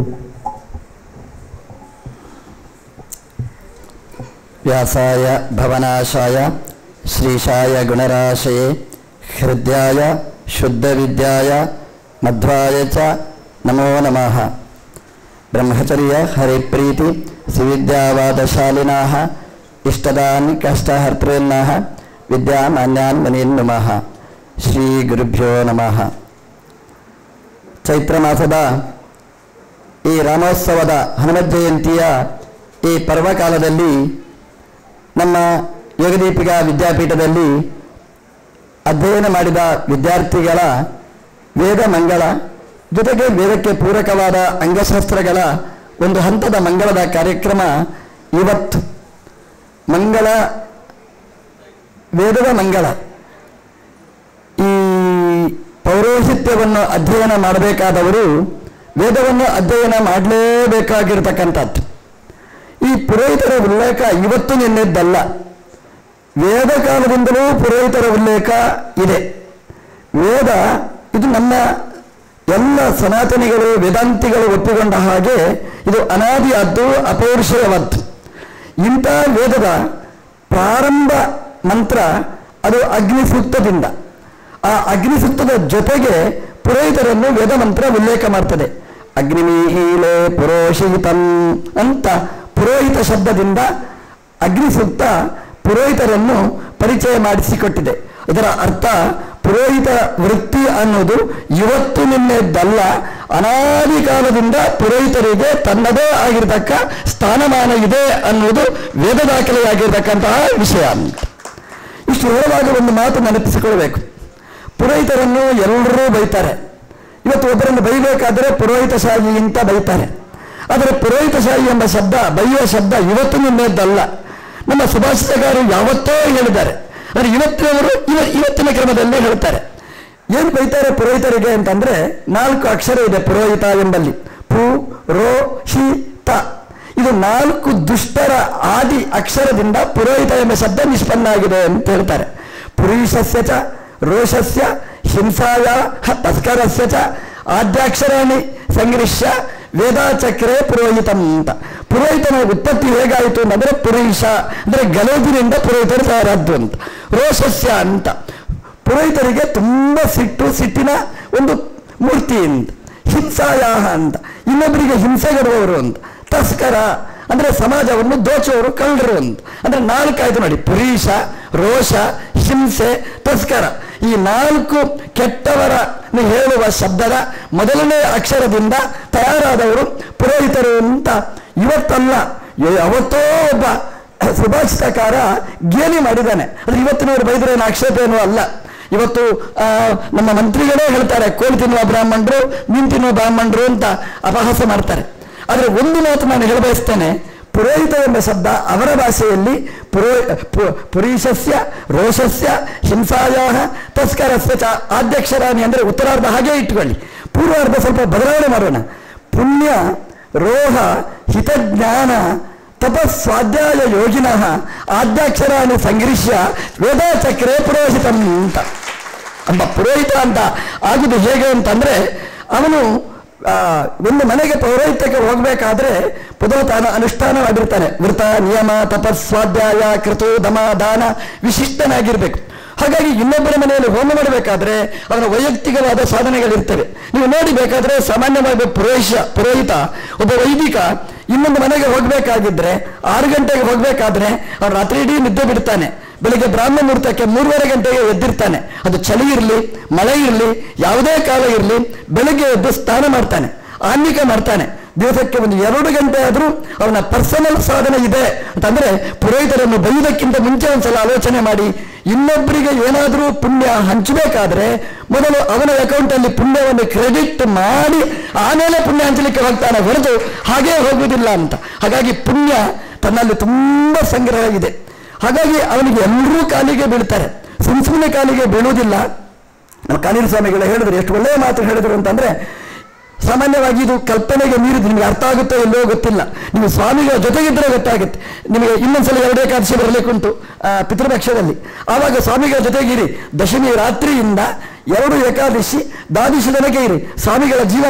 ವ್ಯಾಸಾಯ ಭವನಾಶಾಯ ಶ್ರೀಶಾಯ ಗುಣರಾಶಯೇ ಹೃದಯಾಯ ಶುದ್ಧವಿದ್ಯಾಯ ಮಧ್ವಾಯ ಚ ನಮೋ ನಮಃ ಬ್ರಹ್ಮಚರ್ಯ ಹರಿಪ್ರೀತಿ ಸುವಿದ್ಯಾವಾದಶಾಲಿನಾಃ ಇಷ್ಟದಾನ್ ಕಷ್ಟಹರ್ತॄನ್ನಃ ವಿದ್ಯಾಮಾನ್ಯಾನ್ ಮನೀನ್ ನಮಃ ಶ್ರೀ ಗುರುಭ್ಯೋ ನಮಃ ಚೈತ್ರ ಮಾಸದ ಈ ರಾಮೋತ್ಸವದ ಹನುಮತ್ ಜಯಂತಿಯ ಈ ಪರ್ವಕಾಲದಲ್ಲಿ ನಮ್ಮ ಯೋಗದೀಪಿಕಾ ವಿದ್ಯಾಪೀಠದಲ್ಲಿ ಅಧ್ಯಯನ ಮಾಡಿದ ವಿದ್ಯಾರ್ಥಿಗಳ ವೇದ ಮಂಗಳ ಜೊತೆಗೆ ವೇದಕ್ಕೆ ಪೂರಕವಾದ ಅಂಗಶಾಸ್ತ್ರಗಳ ಒಂದು ಹಂತದ ಮಂಗಳದ ಕಾರ್ಯಕ್ರಮ ಇವತ್ತು ಮಂಗಳ ವೇದದ ಮಂಗಳ ಈ ಪೌರೋಹಿತ್ಯವನ್ನು ಅಧ್ಯಯನ ಮಾಡಬೇಕಾದವರು ವೇದವನ್ನು ಅಧ್ಯಯನ ಮಾಡಲೇಬೇಕಾಗಿರ್ತಕ್ಕಂಥದ್ದು ಈ ಪುರೋಹಿತರ ಉಲ್ಲೇಖ ಇವತ್ತು ನಿನ್ನೆದ್ದಲ್ಲ ವೇದ ಕಾಲದಿಂದಲೂ ಪುರೋಹಿತರ ಉಲ್ಲೇಖ ಇದೆ ವೇದ ಇದು ನಮ್ಮ ಎಲ್ಲ ಸನಾತನಿಗಳು ವೇದಾಂತಿಗಳು ಒಪ್ಪಿಕೊಂಡ ಹಾಗೆ ಇದು ಅನಾದಿಯಾದ್ದು ಅಪೌರುಷಯವಾದ್ದು ಇಂಥ ವೇದದ ಪ್ರಾರಂಭ ಮಂತ್ರ ಅದು ಅಗ್ನಿ ಸೂಕ್ತದಿಂದ ಆ ಅಗ್ನಿ ಸೂಕ್ತದ ಜೊತೆಗೆ ಪುರೋಹಿತರನ್ನು ವೇದ ಮಂತ್ರ ಉಲ್ಲೇಖ ಮಾಡ್ತದೆ ಅಗ್ನಿಮೀಲೇ ಪುರೋಷಿತಂ ಅಂತ ಪುರೋಹಿತ ಶಬ್ದದಿಂದ ಅಗ್ನಿ ಸೂಕ್ತ ಪುರೋಹಿತರನ್ನು ಪರಿಚಯ ಮಾಡಿಸಿಕೊಟ್ಟಿದೆ ಇದರ ಅರ್ಥ ಪುರೋಹಿತ ವೃತ್ತಿ ಅನ್ನೋದು ಇವತ್ತು ನಿನ್ನೆದ್ದಲ್ಲ ಅನಾದಿ ಕಾಲದಿಂದ ಪುರೋಹಿತರಿಗೆ ತನ್ನದೇ ಆಗಿರತಕ್ಕ ಸ್ಥಾನಮಾನ ಇದೆ ಅನ್ನೋದು ವೇದ ದಾಖಲೆಯಾಗಿರ್ತಕ್ಕಂತಹ ವಿಷಯ ಅಂತ ಇಷ್ಟು ಹೇಳುವಾಗ ಒಂದು ಮಾತು ನೆನಪಿಸಿಕೊಳ್ಬೇಕು ಪುರೋಹಿತರನ್ನು ಎಲ್ಲರೂ ಬೈತಾರೆ ಇವತ್ತು ಒಬ್ಬರನ್ನು ಬೈಬೇಕಾದರೆ ಪುರೋಹಿತಶಾಹಿ ಅಂತ ಬೈತಾರೆ ಆದರೆ ಪುರೋಹಿತಶಾಹಿ ಎಂಬ ಶಬ್ದ ಬೈಯುವ ಶಬ್ದ ಇವತ್ತು ನಿನ್ನೆದ್ದಲ್ಲ ನಮ್ಮ ಸುಭಾಷಿತಗಾರರು ಯಾವತ್ತೋ ಹೇಳಿದ್ದಾರೆ ಆದರೆ ಇವತ್ತಿನವರು ಇವ ಇವತ್ತಿನ ಕ್ರಮದಲ್ಲೇ ಹೇಳ್ತಾರೆ ಏನು ಬೈತಾರೆ ಪುರೋಹಿತರಿಗೆ ಅಂತಂದ್ರೆ ನಾಲ್ಕು ಅಕ್ಷರ ಇದೆ ಪುರೋಹಿತ ಎಂಬಲ್ಲಿ ಪು ರೋ ಶಿ ತ ಇದು ನಾಲ್ಕು ದುಷ್ಟರ ಆದಿ ಅಕ್ಷರದಿಂದ ಪುರೋಹಿತ ಎಂಬ ಶಬ್ದ ನಿಷ್ಪನ್ನ ಆಗಿದೆ ಅಂತ ಹೇಳ್ತಾರೆ ಪುರೀಶಸ್ಯ ಚ ರೋಷಸ್ಯ ಹಿಂಸಾಯ ತಸ್ಕರಸ್ಯ ಚ ಆದ್ಯಾಕ್ಷರಾಣಿ ಸಂಗೃಶ್ಯ ವೇದಾಚಕ್ರೆ ಪುರೋಹಿತಂ ಅಂತ ಪುರೋಹಿತನ ಉತ್ಪತ್ತಿ ಹೇಗಾಯಿತು ಅಂತಂದ್ರೆ ಪುರೀಶ ಅಂದ್ರೆ ಗಲೇಜಿನಿಂದ ಪುರೋಹಿತರು ತಯಾರಾದ್ದು ಅಂತ ರೋಷಸ್ಯ ಅಂತ ಪುರೋಹಿತರಿಗೆ ತುಂಬ ಸಿಟ್ಟು ಸಿಟ್ಟಿನ ಒಂದು ಮೂರ್ತಿ ಅಂತ ಹಿಂಸಾಯಾಹ ಅಂತ ಇನ್ನೊಬ್ಬರಿಗೆ ಹಿಂಸೆ ಕೊಡುವವರು ಅಂತ ತಸ್ಕರ ಅಂದ್ರೆ ಸಮಾಜವನ್ನು ದೋಚುವವರು ಕಳ್ಳರು ಅಂತ ಅಂದ್ರೆ ನಾಲ್ಕಾಯ್ತು ನೋಡಿ ಪುರೀಶ ರೋಷ ಹಿಂಸೆ ತಸ್ಕರ ಈ ನಾಲ್ಕು ಕೆಟ್ಟವರ ಹೇಳುವ ಶಬ್ದದ ಮೊದಲನೇ ಅಕ್ಷರದಿಂದ ತಯಾರಾದವರು ಪುರೋಹಿತರು ಅಂತ ಇವತ್ತಲ್ಲ ಯಾವತ್ತೋ ಒಬ್ಬ ಸುಭಾಷಿತಕಾರ ಗೇಲಿ ಮಾಡಿದ್ದಾನೆ ಅಂದ್ರೆ ಇವತ್ತಿನವರು ಬೈದ್ರೆ ಏನು ಆಕ್ಷೇಪ ಏನೂ ಅಲ್ಲ ಇವತ್ತು ಆ, ನಮ್ಮ ಮಂತ್ರಿಗಳೇ ಹೇಳ್ತಾರೆ ಕೋಳಿ ತಿನ್ನುವ ಬ್ರಾಹ್ಮಣರು ಮೀನು ತಿನ್ನುವ ಬ್ರಾಹ್ಮಣರು ಅಂತ ಅಪಹಾಸ ಮಾಡ್ತಾರೆ ಆದರೆ ಒಂದು ಮಾತು ನಾನು ಹೇಳಬಯಸ್ತೇನೆ ಪುರೋಹಿತ ಎಂಬ ಶಬ್ದ ಅವರ ಭಾಷೆಯಲ್ಲಿ ಪುರೋ ಪು- ಪುರೀಶಸ್ಯ ರೋಷಸ್ಯ ಹಿಂಸಾಯ ತಸ್ಕರಸ್ಯ ಚ ಆದ್ಯಕ್ಷರಾಣಿ ಅಂದರೆ ಉತ್ತರಾರ್ಧ ಹಾಗೆ ಇಟ್ಕೊಳ್ಳಿ ಪೂರ್ವಾರ್ಧ ಸ್ವಲ್ಪ ಬದಲಾವಣೆ ಮಾಡೋಣ ಪುಣ್ಯ ರೋಹ ಹಿತಜ್ಞಾನ ತಪಸ್ವಾಧ್ಯಾಯ ಯೋಗಿನಃ ಆದ್ಯಾಕ್ಷರಾಣಿ ಸಂಗೃಶ್ಯ ವೇದಾಚಕ್ರೆ ಪುರೋಹಿತಂ ಅಂತ ಅಂಬ ಪುರೋಹಿತ ಅಂತ ಆಗುದು ಹೇಗೆ ಅಂತಂದ್ರೆ ಅವನು ಆ, ಒಂದು ಮನೆಗೆ ಪೌರೋಹಿತ್ಯಕ್ಕೆ ಹೋಗಬೇಕಾದ್ರೆ ಮೊದಲು ತಾನು ಅನುಷ್ಠಾನವಾಗಿರ್ತಾನೆ ವೃತ ನಿಯಮ ತಪಸ್ವಾಧ್ಯಾಯ ಕೃತು ದಮ ದಾನ ವಿಶಿಷ್ಟನಾಗಿರ್ಬೇಕು ಹಾಗಾಗಿ ಇನ್ನೊಬ್ಬರ ಮನೆಯಲ್ಲಿ ಹೋಮ ಮಾಡಬೇಕಾದ್ರೆ ಅವನ ವೈಯಕ್ತಿಕವಾದ ಸಾಧನೆಗಳಿರ್ತವೆ ನೀವು ನೋಡಿ ಬೇಕಾದ್ರೆ ಸಾಮಾನ್ಯವಾಗಿ ಪುರೋಹಿಷ ಪುರೋಹಿತ ಒಬ್ಬ ವೈದಿಕ ಇನ್ನೊಂದು ಮನೆಗೆ ಹೋಗಬೇಕಾಗಿದ್ರೆ ಆರು ಗಂಟೆಗೆ ಹೋಗಬೇಕಾದ್ರೆ ಅವನು ರಾತ್ರಿ ಇಡೀ ನಿದ್ದೆ ಬಿಡ್ತಾನೆ ಬೆಳಿಗ್ಗೆ ಬ್ರಾಹ್ಮ ಮುಹೂರ್ತಕ್ಕೆ ಮೂರುವರೆ ಗಂಟೆಗೆ ಎದ್ದಿರ್ತಾನೆ ಅದು ಚಳಿ ಇರಲಿ ಮಳೆ ಇರಲಿ ಯಾವುದೇ ಕಾಲ ಇರಲಿ ಬೆಳಿಗ್ಗೆ ಎದ್ದು ಸ್ನಾನ ಮಾಡ್ತಾನೆ ಆನ್ಮಿಕ ಮಾಡ್ತಾನೆ ದಿವಸಕ್ಕೆ ಒಂದು ಎರಡು ಗಂಟೆ ಆದರೂ ಅವನ ಪರ್ಸನಲ್ ಸಾಧನೆ ಇದೆ ಅಂತಂದ್ರೆ ಪುರೋಹಿತರನ್ನು ಬೈಯುವುದಕ್ಕಿಂತ ಮುಂಚೆ ಒಂದ್ಸಲ ಆಲೋಚನೆ ಮಾಡಿ ಇನ್ನೊಬ್ಬರಿಗೆ ಏನಾದರೂ ಪುಣ್ಯ ಹಂಚಬೇಕಾದ್ರೆ ಮೊದಲು ಅವನ ಅಕೌಂಟಲ್ಲಿ ಪುಣ್ಯವನ್ನು ಕ್ರೆಡಿಟ್ ಮಾಡಿ ಆಮೇಲೆ ಪುಣ್ಯ ಹಂಚಲಿಕ್ಕೆ ಹೋಗ್ತಾನೆ ಹೊರತು ಹಾಗೇ ಹೋಗುವುದಿಲ್ಲ ಅಂತ ಹಾಗಾಗಿ ಪುಣ್ಯ ತನ್ನಲ್ಲಿ ತುಂಬ ಸಂಗ್ರಹ ಇದೆ ಹಾಗಾಗಿ ಅವನಿಗೆ ಎಲ್ಲರೂ ಕಾಲಿಗೆ ಬೀಳ್ತಾರೆ ಸುಮ್ ಸುಮ್ಮನೆ ಕಾಲಿಗೆ ಬೀಳುವುದಿಲ್ಲ ನಮ್ಮ ಕಾನೂರು ಸ್ವಾಮಿಗಳು ಹೇಳಿದ್ರು ಎಷ್ಟು ಒಳ್ಳೆಯ ಮಾತು ಹೇಳಿದ್ರು ಅಂತಂದ್ರೆ ಸಾಮಾನ್ಯವಾಗಿ ಇದು ಕಲ್ಪನೆಗೆ ಮೀರಿದ್ದು ನಿಮಗೆ ಅರ್ಥ ಆಗುತ್ತೋ ಇಲ್ಲೋ ಗೊತ್ತಿಲ್ಲ ನೀವು ಸ್ವಾಮಿಗಳ ಜೊತೆಗಿದ್ರೆ ಗೊತ್ತಾಗುತ್ತೆ ನಿಮಗೆ ಇನ್ನೊಂದ್ಸಲ ಎರಡು ಏಕಾದಶಿ ಬರಲಿಕ್ಕುಂಟು ಆ, ಪಿತೃಪಕ್ಷದಲ್ಲಿ ಆವಾಗ ಸ್ವಾಮಿಗಳ ಜೊತೆಗಿರಿ ದಶಮಿ ರಾತ್ರಿಯಿಂದ ಎರಡು ಏಕಾದಶಿ ದ್ವಾದಶಿ ತನಕ ಇರಿ ಸ್ವಾಮಿಗಳ ಜೀವನ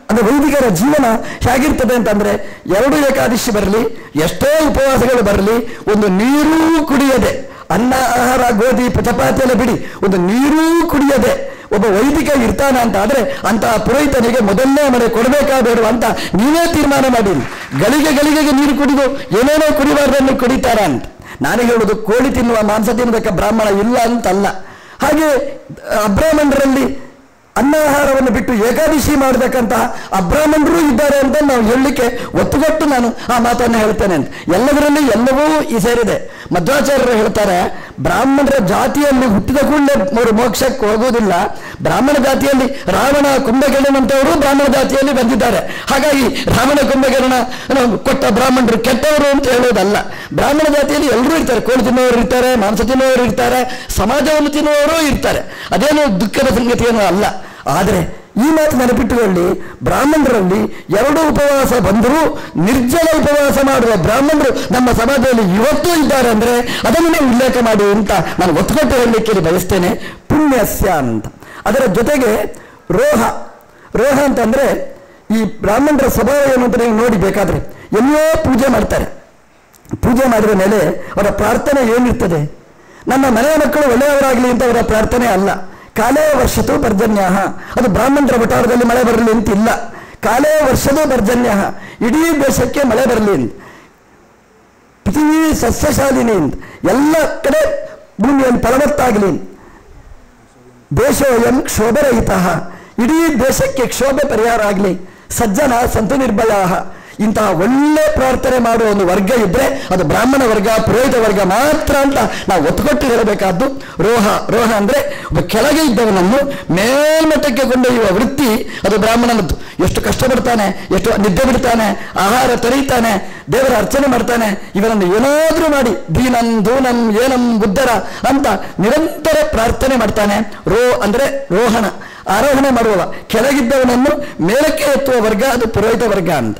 ಅಂದ್ರೆ ವೈದಿಕರ ಜೀವನ ಹೇಗಿರ್ತದೆ ಅಂತಂದ್ರೆ ಎರಡು ಏಕಾದಶಿ ಬರಲಿ ಎಷ್ಟೋ ಉಪವಾಸಗಳು ಬರಲಿ ಒಂದು ನೀರೂ ಕುಡಿಯದೆ ಅನ್ನ ಆಹಾರ ಗೋಧಿ ಚಪಾತಿ ಎಲ್ಲ ಬಿಡಿ ಒಂದು ನೀರೂ ಕುಡಿಯದೆ ಒಬ್ಬ ವೈದಿಕ ಇರ್ತಾನ ಅಂತ ಆದ್ರೆ ಅಂತ ಪುರೋಹಿತನಿಗೆ ಮೊದಲನೇ ಮನೆ ಕೊಡಬೇಕಾಬೇಡುವ ಅಂತ ನೀವೇ ತೀರ್ಮಾನ ಮಾಡಿ ಗಳಿಗೆ ಗಳಿಗೆಗೆ ನೀರು ಕುಡಿದು ಏನೇನೋ ಕುಡಿಬಾರ್ದನ್ನು ಕುಡಿತಾರ ಅಂತ ನಾನು ಹೇಳುದು ಕೋಳಿ ತಿನ್ನುವ ಮಾಂಸ ತಿನ್ನಬೇಕ ಬ್ರಾಹ್ಮಣ ಇಲ್ಲ ಅಂತಲ್ಲ ಹಾಗೆ ಅಬ್ರಾಹ್ಮಣರಲ್ಲಿ ಅನ್ನಾಹಾರವನ್ನು ಬಿಟ್ಟು ಏಕಾದಶಿ ಮಾಡತಕ್ಕಂತಹ ಅಬ್ರಾಹ್ಮಣರು ಇದ್ದಾರೆ ಅಂತ ನಾವು ಹೇಳಲಿಕ್ಕೆ ಒತ್ತುಗೊಟ್ಟು ನಾನು ಆ ಮಾತನ್ನು ಹೇಳ್ತೇನೆ ಅಂತ ಎಲ್ಲದರಲ್ಲಿ ಎಲ್ಲವೂ ಈ ಸೇರಿದೆ ಮಧ್ವಾಚಾರ್ಯರು ಹೇಳ್ತಾರೆ ಬ್ರಾಹ್ಮಣರ ಜಾತಿಯಲ್ಲಿ ಹುಟ್ಟಿದ ಕೂಡಲೇ ಅವರು ಮೋಕ್ಷಕ್ಕೆ ಹೋಗುವುದಿಲ್ಲ ಬ್ರಾಹ್ಮಣ ಜಾತಿಯಲ್ಲಿ ರಾವಣ ಕುಂಭಕರ್ಣನಂತವರು ಬ್ರಾಹ್ಮಣ ಜಾತಿಯಲ್ಲಿ ಬಂದಿದ್ದಾರೆ ಹಾಗಾಗಿ ರಾವಣ ಕುಂಭಕರ್ಣ ಕೊಟ್ಟ ಬ್ರಾಹ್ಮಣರು ಕೆಟ್ಟವರು ಅಂತ ಹೇಳೋದಲ್ಲ ಬ್ರಾಹ್ಮಣ ಜಾತಿಯಲ್ಲಿ ಎಲ್ಲರೂ ಇರ್ತಾರೆ ಕೋಳಿ ತಿನ್ನುವವರು ಇರ್ತಾರೆ ಮಾಂಸ ತಿನ್ನುವವರು ಇರ್ತಾರೆ ಸಮಾಜವನ್ನು ತಿನ್ನುವವರು ಇರ್ತಾರೆ ಅದೇನು ದುಃಖದ ಸಂಗತಿಯೇನೂ ಅಲ್ಲ ಆದರೆ ಈ ಮಾತು ನೆನಪಿಟ್ಟುಕೊಳ್ಳಿ ಬ್ರಾಹ್ಮಣರಲ್ಲಿ ಎರಡು ಉಪವಾಸ ಬಂದರೂ ನಿರ್ಜಲ ಉಪವಾಸ ಮಾಡುವ ಬ್ರಾಹ್ಮಣರು ನಮ್ಮ ಸಮಾಜದಲ್ಲಿ ಇವತ್ತೂ ಇದ್ದಾರೆ ಅಂದ್ರೆ ಅದನ್ನು ನೀವು ಉಲ್ಲೇಖ ಮಾಡಿ ಅಂತ ನಾನು ಒತ್ತುಕೊಟ್ಟು ಹೇಳಲಿಕ್ಕೆ ಇಲ್ಲಿ ಬಯಸ್ತೇನೆ ಪುಣ್ಯಸ್ಯ ಅಂತ ಅದರ ಜೊತೆಗೆ ರೋಹ ರೋಹ ಅಂತಂದ್ರೆ ಈ ಬ್ರಾಹ್ಮಣರ ಸ್ವಭಾವ ಏನು ಅಂತ ನೀವು ನೋಡಿ ಬೇಕಾದ್ರೆ ಎಲ್ಲೋ ಪೂಜೆ ಮಾಡ್ತಾರೆ ಪೂಜೆ ಮಾಡಿದ ಮೇಲೆ ಅವರ ಪ್ರಾರ್ಥನೆ ಏನಿರ್ತದೆ ನನ್ನ ಮನೆಯ ಮಕ್ಕಳು ಒಳ್ಳೆಯವರಾಗಲಿ ಅಂತ ಅವರ ಪ್ರಾರ್ಥನೆ ಅಲ್ಲ ಕಾಲೇ ವರ್ಷತು ಪರ್ಜನ್ಯ ಅದು ಬ್ರಾಹ್ಮಣರ ವಟಾರದಲ್ಲಿ ಮಳೆ ಬರಲಿ ಅಂತ ಇಲ್ಲ ಕಾಲೇ ವರ್ಷದ ಪರ್ಜನ್ಯ ಇಡೀ ದೇಶಕ್ಕೆ ಮಳೆ ಬರಲಿ ಅಂತ ಪೃಥ್ವಿ ಸಸ್ಯಶಾಲಿನಿ ಅಂತ ಎಲ್ಲ ಕಡೆ ಭೂಮಿಯಲ್ಲಿ ಫಲವತ್ತಾಗಲಿ ದೇಶೋಯಂ ಕ್ಷೋಭರಹಿತ ಇಡೀ ದೇಶಕ್ಕೆ ಕ್ಷೋಭೆ ಪರಿಹಾರ ಆಗಲಿ ಸಜ್ಜನ ಸಂತು ನಿರ್ಭಯ ಇಂತಹ ಒಳ್ಳೆ ಪ್ರಾರ್ಥನೆ ಮಾಡುವ ಒಂದು ವರ್ಗ ಇದ್ರೆ ಅದು ಬ್ರಾಹ್ಮಣ ವರ್ಗ ಪುರೋಹಿತ ವರ್ಗ ಮಾತ್ರ ಅಂತ ನಾವು ಒತ್ತುಕೊಟ್ಟು ಹೇಳಬೇಕಾದ್ದು ರೋಹ ರೋಹ ಅಂದ್ರೆ ಒಬ್ಬ ಕೆಳಗೆ ಇದ್ದವನನ್ನು ಮೇಲ್ಮಟ್ಟಕ್ಕೆ ಕೊಂಡೊಯ್ಯುವ ವೃತ್ತಿ ಅದು ಬ್ರಾಹ್ಮಣನದ್ದು ಎಷ್ಟು ಕಷ್ಟಪಡ್ತಾನೆ ಎಷ್ಟು ನಿದ್ದೆ ಬಿಡ್ತಾನೆ ಆಹಾರ ತೊರೀತಾನೆ ದೇವರ ಅರ್ಚನೆ ಮಾಡ್ತಾನೆ ಇವನನ್ನು ಏನಾದರೂ ಮಾಡಿ ದೀನಂ ದೂನಂ ಏನಂ ಬುದ್ಧರ ಅಂತ ನಿರಂತರ ಪ್ರಾರ್ಥನೆ ಮಾಡ್ತಾನೆ ರೋ ಅಂದ್ರೆ ರೋಹಣ ಆರೋಹಣೆ ಮಾಡುವವ ಕೆಳಗಿದ್ದವನನ್ನು ಮೇಲಕ್ಕೆ ಎತ್ತುವ ವರ್ಗ ಅದು ಪುರೋಹಿತ ವರ್ಗ ಅಂತ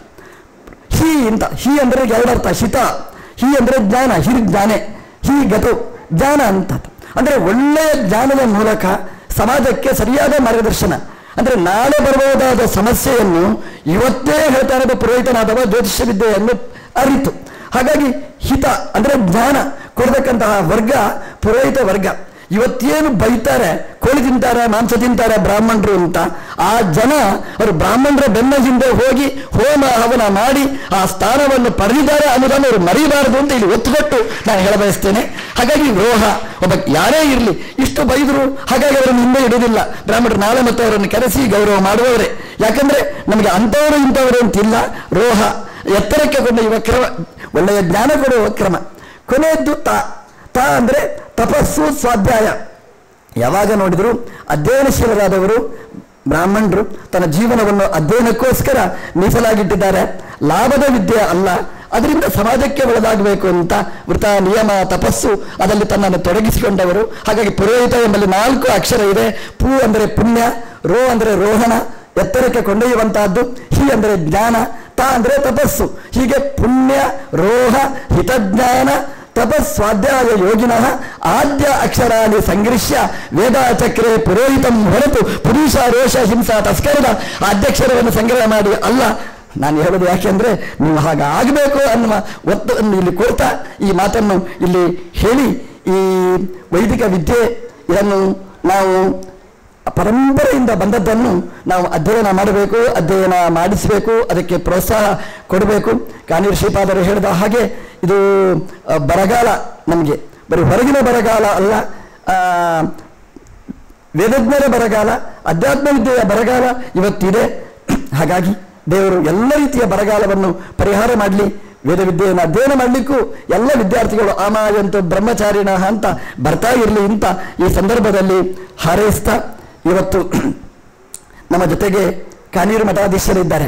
ಹಿ ಅಂತ ಹಿ ಅಂದ್ರೆ ಎರಡರ್ಥ ಹಿತ ಹಿ ಅಂದ್ರೆ ಜ್ಞಾನ ಹಿರಿ ಜ್ಞಾನೆ ಹಿ ಗತು ಜ್ಞಾನ ಅಂತ ಅಂದ್ರೆ ಒಳ್ಳೆಯ ಜ್ಞಾನದ ಮೂಲಕ ಸಮಾಜಕ್ಕೆ ಸರಿಯಾದ ಮಾರ್ಗದರ್ಶನ ಅಂದ್ರೆ ನಾಳೆ ಬರಬಹುದಾದ ಸಮಸ್ಯೆಯನ್ನು ಇವತ್ತೇ ಹೇಳ್ತಾ ಇರೋದು ಪುರೋಹಿತನಾದವ ಜ್ಯೋತಿಷ್ಯ ವಿದ್ಯೆಯನ್ನು ಅರಿತು ಹಾಗಾಗಿ ಹಿತ ಅಂದ್ರೆ ಜ್ಞಾನ ಕೊಡತಕ್ಕಂತಹ ವರ್ಗ ಪುರೋಹಿತ ವರ್ಗ ಇವತ್ತೇನು ಬೈತಾರೆ ಕೋಳಿ ತಿಂತಾರೆ ಮಾಂಸ ತಿಂತಾರೆ ಬ್ರಾಹ್ಮಣರು ಅಂತ ಆ ಜನ ಅವರು ಬ್ರಾಹ್ಮಣರ ಬೆನ್ನ ಹಿಂದೆ ಹೋಗಿ ಹೋಮ ಹವನ ಮಾಡಿ ಆ ಸ್ಥಾನವನ್ನು ಪಡೆದಿದ್ದಾರೆ ಅನ್ನೋದನ್ನು ಅವರು ಮರಿಬಾರದು ಅಂತ ಇಲ್ಲಿ ಒತ್ತುಕೊಟ್ಟು ನಾನು ಹೇಳಬಯಸ್ತೇನೆ ಹಾಗಾಗಿ ರೋಹ ಒಬ್ಬ ಯಾರೇ ಇರಲಿ ಇಷ್ಟು ಬೈದರು ಹಾಗಾಗಿ ಅವರನ್ನು ಹಿಂದೆ ಇಡುವುದಿಲ್ಲ ಬ್ರಾಹ್ಮಣರು ನಾಳೆ ಮತ್ತು ಅವರನ್ನು ಕರೆಸಿ ಗೌರವ ಮಾಡುವವರೇ ಯಾಕಂದ್ರೆ ನಮಗೆ ಅಂಥವರು ಇಂಥವರು ಅಂತಿಲ್ಲ ರೋಹ ಎತ್ತರಕ್ಕೆ ಕೊಂಡೊಯ್ಯುವ ಕ್ರಮ ಒಳ್ಳೆಯ ಜ್ಞಾನ ಕೊಡುವ ಕ್ರಮ ಕೊನೆಯದ್ದು ತಾ ತಾ ಅಂದ್ರೆ ತಪಸ್ಸು ಸ್ವಾಧ್ಯಾಯ ಯಾವಾಗ ನೋಡಿದ್ರು ಅಧ್ಯಯನಶೀಲರಾದವರು ಬ್ರಾಹ್ಮಣರು ತನ್ನ ಜೀವನವನ್ನು ಅಧ್ಯಯನಕ್ಕೋಸ್ಕರ ಮೀಸಲಾಗಿಟ್ಟಿದ್ದಾರೆ ಲಾಭದ ವಿದ್ಯೆ ಅಲ್ಲ ಅದರಿಂದ ಸಮಾಜಕ್ಕೆ ಒಳಗಾಗಬೇಕು ಅಂತ ವೃತ ನಿಯಮ ತಪಸ್ಸು ಅದರಲ್ಲಿ ತನ್ನನ್ನು ತೊಡಗಿಸಿಕೊಂಡವರು ಹಾಗಾಗಿ ಪುರೋಹಿತ ಎಂಬಲ್ಲಿ ನಾಲ್ಕು ಅಕ್ಷರ ಇದೆ ಪೂ ಅಂದರೆ ಪುಣ್ಯ ರೋ ಅಂದರೆ ರೋಹಣ ಎತ್ತರಕ್ಕೆ ಕೊಂಡೊಯ್ಯುವಂತಹದ್ದು ಹಿ ಅಂದರೆ ಜ್ಞಾನ ತಾ ಅಂದರೆ ತಪಸ್ಸು ಹೀಗೆ ಪುಣ್ಯ ರೋಹ ಹಿತಜ್ಞಾನ ತಪಸ್ವಾಧ್ಯಾಯ ಯೋಗಿನಃ ಆದ್ಯ ಅಕ್ಷರಾಣಿ ಸಂಗೃಶ್ಯ ವೇದಾಚಕ್ರೆ ಪುರೋಹಿತಂ ಹೊರತು ಪುರುಷ ರೋಷ ಹಿಂಸಾ ತಸ್ಕರದ ಆದ್ಯಕ್ಷರವನ್ನು ಸಂಗ್ರಹ ಮಾಡಿ ಅಲ್ಲ ನಾನು ಹೇಳೋದು ಯಾಕೆಂದ್ರೆ ನೀವು ಹಾಗಾಗಬೇಕು ಅನ್ನುವ ಒತ್ತನ್ನು ಇಲ್ಲಿ ಕೊಡ್ತಾ ಈ ಮಾತನ್ನು ಇಲ್ಲಿ ಹೇಳಿ ಈ ವೈದಿಕ ವಿದ್ಯೆ ಇದನ್ನು ನಾವು ಪರಂಪರೆಯಿಂದ ಬಂದದ್ದನ್ನು ನಾವು ಅಧ್ಯಯನ ಮಾಡಬೇಕು ಅಧ್ಯಯನ ಮಾಡಿಸಬೇಕು ಅದಕ್ಕೆ ಪ್ರೋತ್ಸಾಹ ಕೊಡಬೇಕು ಕಾನೀರ್ ಶ್ರೀಪಾದರು ಹೇಳಿದ ಹಾಗೆ ಇದು ಆ, ಬರಗಾಲ ನಮಗೆ ಬರೀ ಹೊರಗಿನ ಬರಗಾಲ ಅಲ್ಲ ಆ, ವೇದಜ್ಞರ ಬರಗಾಲ ಅಧ್ಯಾತ್ಮ ವಿದ್ಯೆಯ ಬರಗಾಲ ಇವತ್ತಿದೆ ಹಾಗಾಗಿ ದೇವರು ಎಲ್ಲ ರೀತಿಯ ಬರಗಾಲವನ್ನು ಪರಿಹಾರ ಮಾಡಲಿ ವೇದ ವಿದ್ಯೆಯನ್ನು ಅಧ್ಯಯನ ಮಾಡಲಿಕ್ಕೂ ಎಲ್ಲ ವಿದ್ಯಾರ್ಥಿಗಳು ಆಮಾಯಂತು ಬ್ರಹ್ಮಚಾರಿಣ ಅಂತ ಬರ್ತಾ ಇರಲಿ ಅಂತ ಈ ಸಂದರ್ಭದಲ್ಲಿ ಹಾರೈಸ್ತಾ ಇವತ್ತು ನಮ್ಮ ಜೊತೆಗೆ ಕಾನೀರು ಮಠಾಧೀಶರಿದ್ದಾರೆ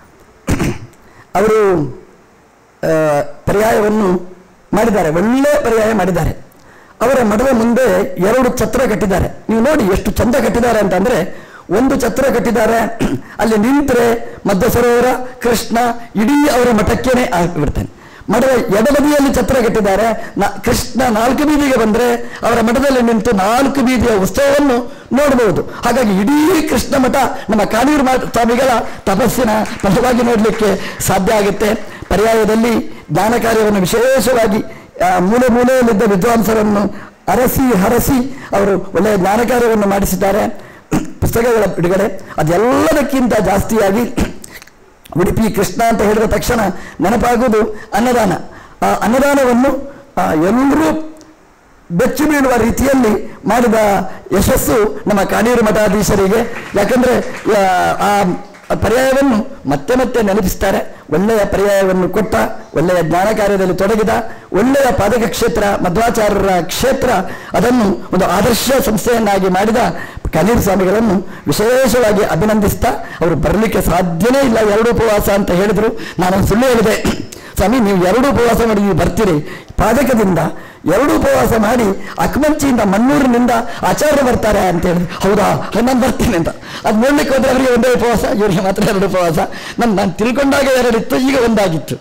ಅವರು ಆ, ಪರ್ಯಾಯವನ್ನು ಮಾಡಿದ್ದಾರೆ ಒಳ್ಳೆ ಪರ್ಯಾಯ ಮಾಡಿದ್ದಾರೆ ಅವರ ಮಠದ ಮುಂದೆ ಎರಡು ಛತ್ರ ಕಟ್ಟಿದ್ದಾರೆ ನೀವು ನೋಡಿ ಎಷ್ಟು ಚಂದ ಕಟ್ಟಿದ್ದಾರೆ ಅಂತಂದ್ರೆ ಒಂದು ಛತ್ರ ಕಟ್ಟಿದ್ದಾರೆ ಅಲ್ಲಿ ನಿಂತರೆ ಮಧ್ಯ ಸರೋವರ ಕೃಷ್ಣ ಇಡೀ ಅವರ ಮಠಕ್ಕೇನೆ ಆಗಿಬಿಡ್ತಾನೆ ಮಠದ ಎಡಬದಿಯಲ್ಲಿ ಛತ್ರ ಕಟ್ಟಿದ್ದಾರೆ ನ- ಕೃಷ್ಣ ನಾಲ್ಕು ಬೀದಿಗೆ ಬಂದರೆ ಅವರ ಮಠದಲ್ಲಿ ನಿಂತು ನಾಲ್ಕು ಬೀದಿಯ ಉತ್ಸವವನ್ನು ನೋಡಬಹುದು ಹಾಗಾಗಿ ಇಡೀ ಕೃಷ್ಣ ಮಠ ನಮ್ಮ ಕಾನೂರು ಮಠ ಸ್ವಾಮಿಗಳ ತಪಸ್ಸಿನ ಫಲವಾಗಿ ನೋಡಲಿಕ್ಕೆ ಸಾಧ್ಯ ಆಗುತ್ತೆ ಪರ್ಯಾಯದಲ್ಲಿ ಜ್ಞಾನ ಕಾರ್ಯವನ್ನು ವಿಶೇಷವಾಗಿ ಆ, ಮೂಲೆ ಮೂಲೆಯಲ್ಲಿದ್ದ ವಿದ್ವಾಂಸರನ್ನು ಅರಸಿ ಹರಸಿ ಅವರು ಒಳ್ಳೆಯ ಜ್ಞಾನ ಕಾರ್ಯವನ್ನು ಮಾಡಿಸಿದ್ದಾರೆ ಪುಸ್ತಕಗಳ ಬಿಡುಗಡೆ ಅದೆಲ್ಲದಕ್ಕಿಂತ ಜಾಸ್ತಿಯಾಗಿ ಉಡುಪಿ ಕೃಷ್ಣ ಅಂತ ಹೇಳಿದ ತಕ್ಷಣ ನೆನಪಾಗುವುದು ಅನ್ನದಾನ ಆ ಅನ್ನದಾನವನ್ನು ಆ, ಎಲ್ಲರೂ ಬೆಚ್ಚು ಬೀಳುವ ರೀತಿಯಲ್ಲಿ ಮಾಡಿದ ಯಶಸ್ಸು ನಮ್ಮ ಕಾನೂರು ಮಠಾಧೀಶರಿಗೆ ಯಾಕಂದ್ರೆ ಆ, ಆ ಪರ್ಯಾಯವನ್ನು ಮತ್ತೆ ಮತ್ತೆ ನೆನಪಿಸ್ತಾರೆ ಒಳ್ಳೆಯ ಪರ್ಯಾಯವನ್ನು ಕೊಟ್ಟ ಒಳ್ಳೆಯ ಜ್ಞಾನ ಕಾರ್ಯದಲ್ಲಿ ತೊಡಗಿದ ಒಳ್ಳೆಯ ಪಾದಕ ಕ್ಷೇತ್ರ ಮಧ್ವಾಚಾರ್ಯರ ಕ್ಷೇತ್ರ ಅದನ್ನು ಒಂದು ಆದರ್ಶ ಸಂಸ್ಥೆಯನ್ನಾಗಿ ಮಾಡಿದ ಕನೀರ್ ಸ್ವಾಮಿಗಳನ್ನು ವಿಶೇಷವಾಗಿ ಅಭಿನಂದಿಸ್ತಾ ಅವರು ಬರಲಿಕ್ಕೆ ಸಾಧ್ಯನೇ ಇಲ್ಲ ಎರಡು ಉಪವಾಸ ಅಂತ ಹೇಳಿದ್ರು ನಾನು ಸುಳ್ಳು ಹೇಳಿದೆ ಸ್ವಾಮಿ ನೀವು ಎರಡು ಉಪವಾಸ ಮಾಡಿ ನೀವು ಬರ್ತೀರಿ ಪಾದಕದಿಂದ ಎರಡು ಉಪವಾಸ ಮಾಡಿ ಅಕ್ಮಂಚಿಯಿಂದ ಮಣ್ಣೂರಿನಿಂದ ಆಚಾರ್ಯ ಬರ್ತಾರೆ ಅಂತ ಹೇಳಿದ್ರು ಹೌದಾ ನಾನು ಬರ್ತೀನಿ ಅಂತ ಅದು ನೋಡ್ಲಿಕ್ಕೆ ಹೋದ್ರೆ ಅವರಿಗೆ ಒಂದೇ ಉಪವಾಸ ಇವರಿಗೆ ಮಾತ್ರ ಎರಡು ಉಪವಾಸ ನಾನು ನಾನು ತಿಳ್ಕೊಂಡಾಗ ಎರಡಿತ್ತು ಈಗ ಒಂದಾಗಿತ್ತು